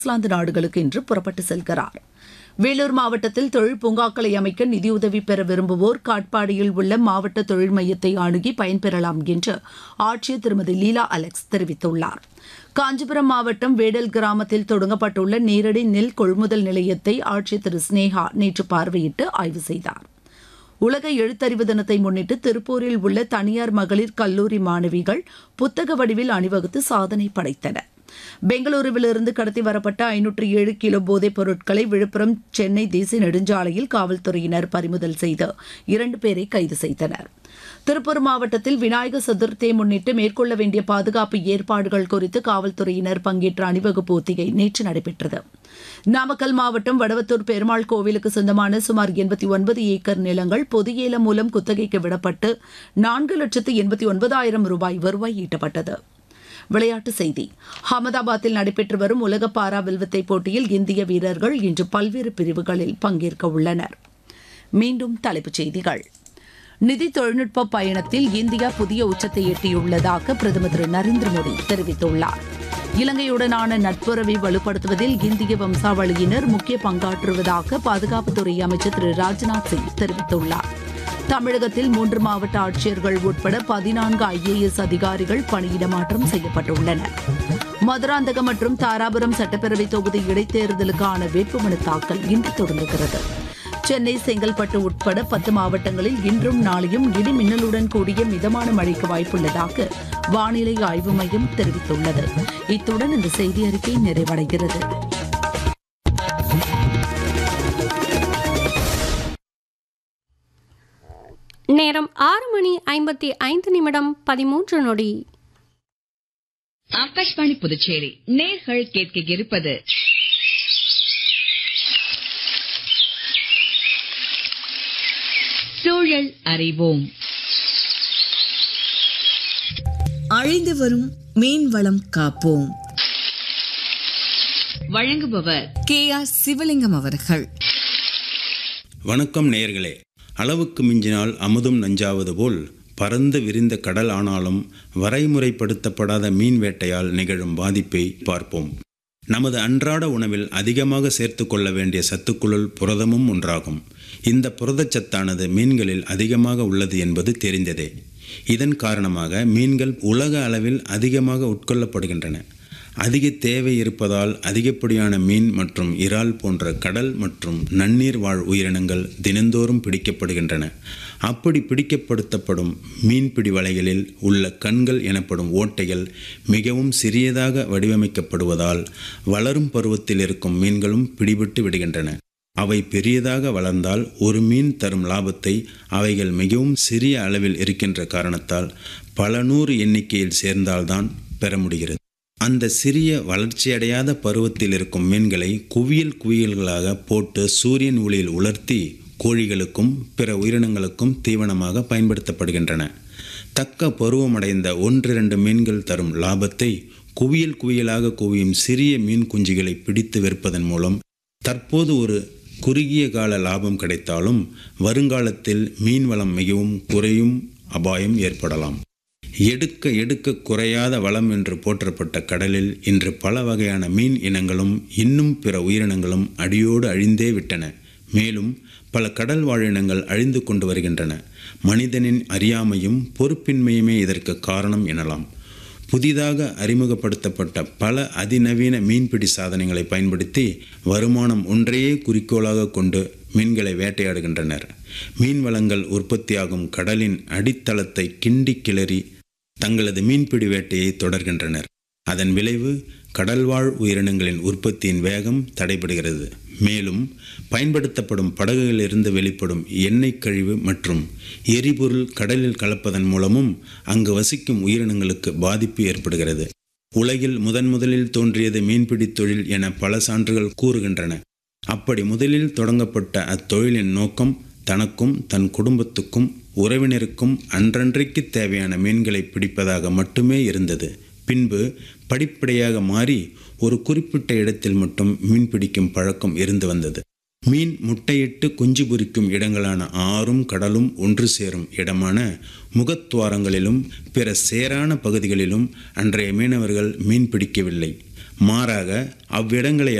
New Zealand நாடுகளுக்கு இன்று புறப்பட்டு செல்கிறார் வேலூர் மாவட்டத்தில் தொழில் பூங்காக்களை அமைக்க நிதியுதவி பெற விரும்புவோர் காட்பாடியில் உள்ள மாவட்ட தொழில் மையத்தை அணுகி பயன்பெறலாம் என்று ஆட்சியர் திருமதி லீலா அலெக்ஸ் தெரிவித்துள்ளார் காஞ்சிபுரம் மாவட்டம் வேடல் கிராமத்தில் தொடங்கப்பட்டுள்ள நேரடி நெல் கொள்முதல் நிலையத்தை ஆட்சியர் திரு ஸ்னேகா நேற்று பார்வையிட்டு ஆய்வு செய்தார் உலக எழுத்தறிவு தினத்தை முன்னிட்டு திருப்பூரில் உள்ள தனியார் மகளிர் கல்லூரி மாணவிகள் புத்தக வடிவில் அணிவகுத்து சாதனை படைத்தனர் பெங்களூருவிலிருந்து கடத்தி வரப்பட்ட ஐநூற்று ஏழு கிலோ போதைப் பொருட்களை விழுப்புரம் சென்னை தேசிய நெடுஞ்சாலையில் காவல்துறையினர் பறிமுதல் செய்து இரண்டு பேரை கைது செய்தனர் திருப்பூர் மாவட்டத்தில் விநாயகர் சதுர்த்தியை முன்னிட்டு மேற்கொள்ள வேண்டிய பாதுகாப்பு ஏற்பாடுகள் குறித்து காவல்துறையினர் பங்கேற்ற அணிவகுப்பு ஒத்திகை நேற்று நடைபெற்றது நாமக்கல் மாவட்டம் வடவத்தூர் பெருமாள் கோவிலுக்கு சொந்தமான சுமார் எண்பத்தி ஒன்பது ஏக்கர் நிலங்கள் பொது ஏலம் மூலம் குத்தகைக்கு விடப்பட்டு நான்கு லட்சத்து எண்பத்தி ஒன்பதாயிரம் ரூபாய் வருவாய் ஈட்டப்பட்டது விளையாட்டுச் செய்தி அகமதாபாத்தில் நடைபெற்று வரும் உலக பாரா வில்வித்தை போட்டியில் இந்திய வீரர்கள் இன்று பல்வேறு பிரிவுகளில் பங்கேற்க உள்ளனர் மீண்டும் தலைப்புச் செய்திகள் நிதி தொழில்நுட்ப பயணத்தில் இந்தியா புதிய உச்சத்தை எட்டியுள்ளதாக பிரதமர் திரு நரேந்திர மோடி தெரிவித்துள்ளார் இலங்கையுடனான நட்புறவை வலுப்படுத்துவதில் இந்திய வம்சாவளியினர் முக்கிய பங்காற்றுவதாக பாதுகாப்புத்துறை அமைச்சர் திரு ராஜ்நாத் சிங் தெரிவித்துள்ளார் தமிழகத்தில் மூன்று மாவட்ட ஆட்சியர்கள் உட்பட பதினான்கு ஐஏஎஸ் அதிகாரிகள் பணியிடமாற்றம் செய்யப்பட்டுள்ளனர் மதுராந்தகம் மற்றும் தாராபுரம் சட்டப்பேரவை தொகுதி இடைத்தேர்தலுக்கான வேட்புமனு தாக்கல் இன்று தொடங்குகிறது சென்னை செங்கல்பட்டு உட்பட பத்து மாவட்டங்களில் இன்றும் நாளையும் இடி மின்னலுடன் கூடிய மிதமான மழைக்கு வாய்ப்புள்ளதாக வானிலை ஆய்வு மையம் தெரிவித்துள்ளது இத்துடன் இந்த செய்தி அறிக்கை நிறைவடைகிறது நேரம் ஆறு மணி ஐம்பத்தி ஐந்து நிமிடம் பதிமூன்று நொடி ஆகாஷ்வாணி புதுச்சேரி நேர்கள் கேட்க இருப்பது சூழல் அறிவோம் அழிந்து வரும் மீன் வளம் காப்போம் வழங்குபவர் கே ஆர் சிவலிங்கம் அவர்கள் வணக்கம் நேயர்களே அளவுக்கு மிஞ்சினால் அமுதும் நஞ்சாவது போல் பறந்து விரிந்த கடல் ஆனாலும் வரைமுறைப்படுத்தப்படாத மீன் வேட்டையால் நிகழும் பாதிப்பை பார்ப்போம் நமது அன்றாட உணவில் அதிகமாக சேர்த்து கொள்ள வேண்டிய சத்துக்களுள் புரதமும் ஒன்றாகும் இந்த புரதச்சத்தானது மீன்களில் அதிகமாக உள்ளது என்பது தெரிந்ததே இதன் காரணமாக மீன்கள் உலக அளவில் அதிகமாக உட்கொள்ளப்படுகின்றன அதிக தேவை இருப்பதால் அதிகப்படியான மீன் மற்றும் இறால் போன்ற கடல் மற்றும் நன்னீர் வாழ் உயிரினங்கள் தினந்தோறும் பிடிக்கப்படுகின்றன அப்படி பிடிக்கப்படுத்தப்படும் மீன்பிடி வலைகளில் உள்ள கண்கள் எனப்படும் ஓட்டைகள் மிகவும் சிறியதாக வடிவமைக்கப்படுவதால் வளரும் பருவத்தில் இருக்கும் மீன்களும் பிடிபட்டு விடுகின்றன அவை பெரியதாக வளர்ந்தால் ஒரு மீன் தரும் லாபத்தை அவைகள் மிகவும் சிறிய அளவில் இருக்கின்ற காரணத்தால் பல நூறு எண்ணிக்கையில் சேர்ந்தால்தான் பெற முடிகிறது அந்த சிறிய வளர்ச்சியடையாத பருவத்தில் இருக்கும் மீன்களை குவியல் குவியல்களாக போட்டு சூரியன் ஒளியில் உலர்த்தி கோழிகளுக்கும் பிற உயிரினங்களுக்கும் தீவனமாக பயன்படுத்தப்படுகின்றன தக்க பருவமடைந்த ஒன்றிரண்டு மீன்கள் தரும் லாபத்தை குவியல் குவியலாக குவியும் சிறிய மீன் குஞ்சுகளை பிடித்து விற்பதன் மூலம் தற்போது ஒரு குறுகிய கால லாபம் கிடைத்தாலும் வருங்காலத்தில் மீன் வளம் மிகவும் குறையும் அபாயம் ஏற்படலாம் எடுக்க எடுக்க குறையாத வளம் என்று போற்றப்பட்ட கடலில் இன்று பல வகையான மீன் இனங்களும் இன்னும் பிற உயிரினங்களும் அடியோடு அழிந்தே விட்டன மேலும் பல கடல் வாழினங்கள் அழிந்து கொண்டு வருகின்றன மனிதனின் அறியாமையும் பொறுப்பின்மையுமே இதற்கு காரணம் எனலாம் புதிதாக அறிமுகப்படுத்தப்பட்ட பல அதிநவீன மீன்பிடி சாதனங்களை பயன்படுத்தி வருமானம் ஒன்றையே குறிக்கோளாக கொண்டு மீன்களை வேட்டையாடுகின்றனர் மீன் வளங்கள் உற்பத்தியாகும் கடலின் அடித்தளத்தை கிண்டி கிளறி தங்களது மீன்பிடி வேட்டையை தொடர்கின்றனர் அதன் விளைவு கடல்வாழ் உயிரினங்களின் உற்பத்தியின் வேகம் தடைபடுகிறது மேலும் பயன்படுத்தப்படும் படகுகளிலிருந்து வெளிப்படும் எண்ணெய் கழிவு மற்றும் எரிபொருள் கடலில் கலப்பதன் மூலமும் அங்கு வசிக்கும் உயிரினங்களுக்கு பாதிப்பு ஏற்படுகிறது உலகில் முதன் முதலில் தோன்றியது மீன்பிடி தொழில் என பல சான்றுகள் கூறுகின்றன அப்படி முதலில் தொடங்கப்பட்ட அத்தொழிலின் நோக்கம் தனக்கும் தன் குடும்பத்துக்கும் உறவினருக்கும் அன்றன்றைக்கு தேவையான மீன்களை பிடிப்பதாக மட்டுமே இருந்தது பின்பு படிப்படியாக மாறி ஒரு குறிப்பிட்ட இடத்தில் மட்டும் மீன் பிடிக்கும் பழக்கம் இருந்து வந்தது மீன் முட்டையிட்டு குஞ்சு பொரிக்கும் இடங்களான ஆறும் கடலும் ஒன்று சேரும் இடமான முகத்துவாரங்களிலும் பிற சேரான பகுதிகளிலும் அன்றைய மீனவர்கள் மீன் பிடிக்கவில்லை மாறாக அவ்விடங்களை